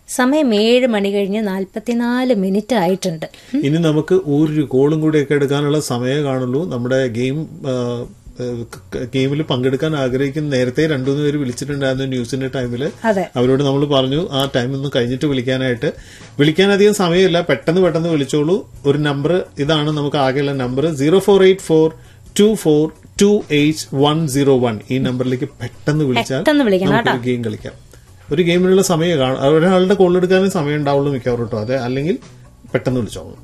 സമയം ഏഴ് മണി കഴിഞ്ഞ് നാൽപ്പത്തിനാല് മിനിറ്റ് ആയിട്ടുണ്ട് ഇനി നമുക്ക് ഒരു കോളും കൂടിയൊക്കെ എടുക്കാനുള്ള സമയമേ കാണുള്ളൂ നമ്മുടെ ഗെയിം ഗെയിമിൽ പങ്കെടുക്കാൻ ആഗ്രഹിക്കുന്ന നേരത്തെ രണ്ടുമൂന്ന് പേര് വിളിച്ചിട്ടുണ്ടായിരുന്നു ന്യൂസിന്റെ ടൈമിൽ അതെ അവരോട് നമ്മൾ പറഞ്ഞു ആ ടൈം ഒന്ന് കഴിഞ്ഞിട്ട് വിളിക്കാനായിട്ട് വിളിക്കാൻ അധികം സമയമില്ല പെട്ടെന്ന് പെട്ടെന്ന് വിളിച്ചോളൂ ഒരു നമ്പർ ഇതാണ് നമുക്ക് ആകെയുള്ള number zero four eight four two four two eight one zero one ഈ നമ്പറിലേക്ക് പെട്ടെന്ന് വിളിച്ചാൽ പെട്ടെന്ന് വിളിക്കണം നമുക്കൊരു ഗെയിം കളിക്കാം ഒരു ഗെയിമിനുള്ള സമയം കാണും ഒരാളുടെ കോൾ എടുക്കാനേ സമയം ഉണ്ടാവുള്ളൂ മിക്കവാറും കേട്ടോ അതെ അല്ലെങ്കിൽ പെട്ടെന്ന് വിളിച്ചോളൂ